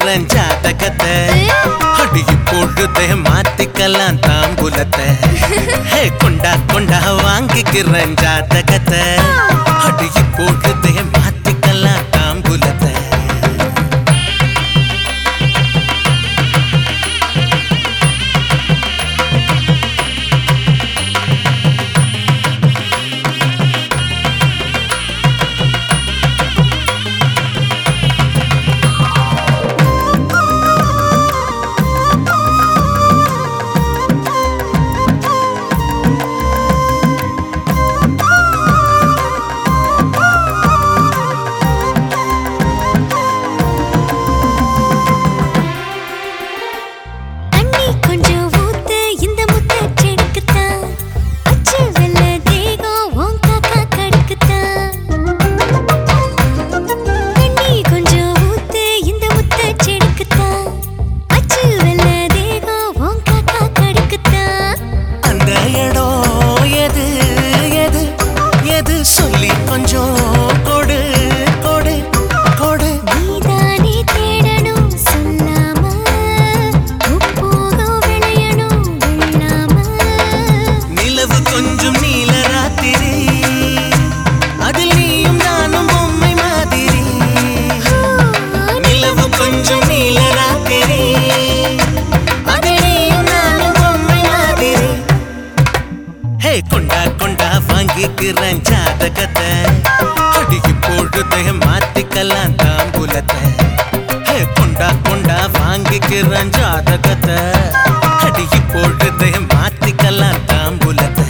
வாங்கிக்கிறேன் ஜாதகத்தை அடி இப்பொழுதே மாத்திக்கலாம் தாம்பூலத்தை ஹே கொண்டா கொண்டா வாங்கிக்கிறேன் ஜாதகத்தை அடி இப்பொழுதே மாத்திக்கலாம் தாம்பூலத்தை தண்ணி கொஞ்சம் ஊத்து இந்த முத்த செடுக்குத்தான் அச்சு வெள்ள தேகம் உன் காக்கா கடுக்குத்தான் தண்ணி கொஞ்சம் ஊத்து இந்த முத்த செடுக்குத்தான் அச்சு வெள்ள தேகம் உன் காக்கா கடுக்குத்தான் அந்த இடம் எது எது எது சொல்லி கொஞ்சம் கொடு கொடு கொடு நீதானே தேடணும் சொல்லாம உப்போகம் விளையணும் வெள்ளாம நிலவு கொஞ்சம் நீல ராத்திரி அதில் நீயும் நானும் பொம்மை மாதிரி நிலவு கொஞ்சம் நீல ராத்திரி அதில் நீயும் நானும் பொம்மை மாதிரி ஹே கொண்டா கொண்டா வாங்கிக்கிறேன் ஜாதகத்தை அடிக்கு பொழுதை மாத்திக்கலாம் தாம்பூலத்தை ஹே கொண்டா கொண்டா வாங்கிக்கிறேன் ஜாதகத்தை அடிக்கு பொழுதை மாத்திக்கலாம் தாம்பூலத்தை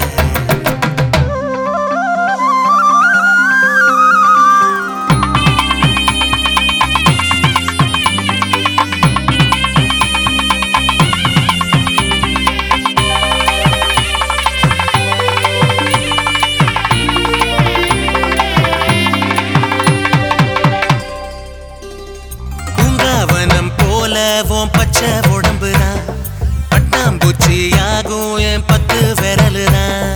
பூங்காவனம் போல உன் பச்சை உடம்புதான் பட்டாம்பூச்சி ஆகும் என் பத்து விரலுதான்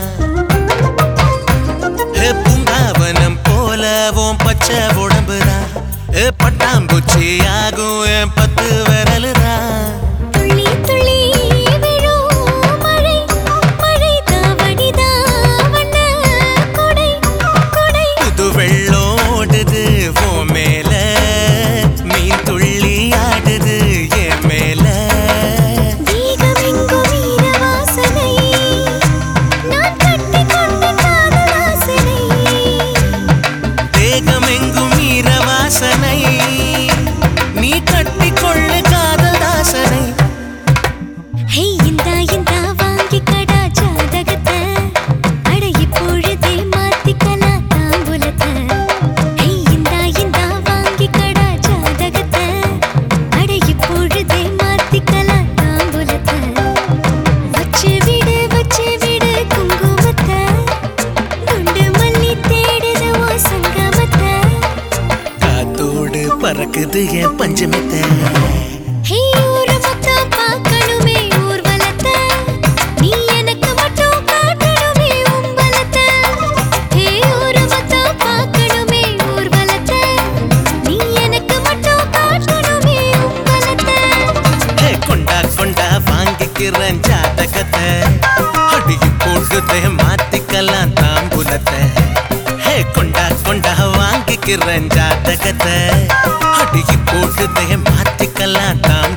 ஏ பூங்காவனம் போல உன் பச்சை உடம்புதான் ஏ பட்டாம்பூச்சி ஆகும் என் பத்து விரலுதான் துள்ளி துள்ளி விழும் மழை மழை தாவடிதா வண்ண கொடை கொடை புது வெள்ளம் ஓடுது உன் மேல மீன் துள்ளி ஆடுது என் மேல வேகமெங்கும் வீர வாசனை நான் கட்டி கொண்ட காதல் வாசனை தேகமெங்கும் ஈர வாசனை நீ கட்டிக்கொள்ளு காதல் தாசனை ஹே இந்தா இந்தா வாங்கி கடா ஜாதகத்தை அட இப்பொழுதே மாத்திக்கலாம் தாம்பூலத்தை ஹே இந்தா இந்தா வாங்கி கடா ஜாதகத்தை அட இப்பொழுதே மாத்திக்கலாம் தாம்பூலத்தை வச்சு விடு வச்சு விடு குங்குமத்தை குண்டு மல்லி தேடுது ஓ சங்கமத்தை காத்தோடு பறக்குது என் பஞ்சமித்த ஹே ஊரு மொத்தம் பார்க்கணுமே ஊர்வலத்தை நீ எனக்கு மட்டும் காட்டணுமே உம்பலத்தை ஹே ஊரு மொத்தம் பார்க்கணுமே ஊர்வலத்தை நீ எனக்கு மட்டும் காட்டணுமே உம்பலத்தை ஹே கொண்டா கொண்டா வாங்கிக்கிறேன் ஜாதகத்தை அடி பொழுதை மாத்திக்கலாம் தாம்பூலத்தை ஹே கொண்டா கொண்டா வாங்கிக்கிறேன் ஜாதகத்தை அடி பொழுதை மாத்திக்கலாம் தாம்பூலத்தை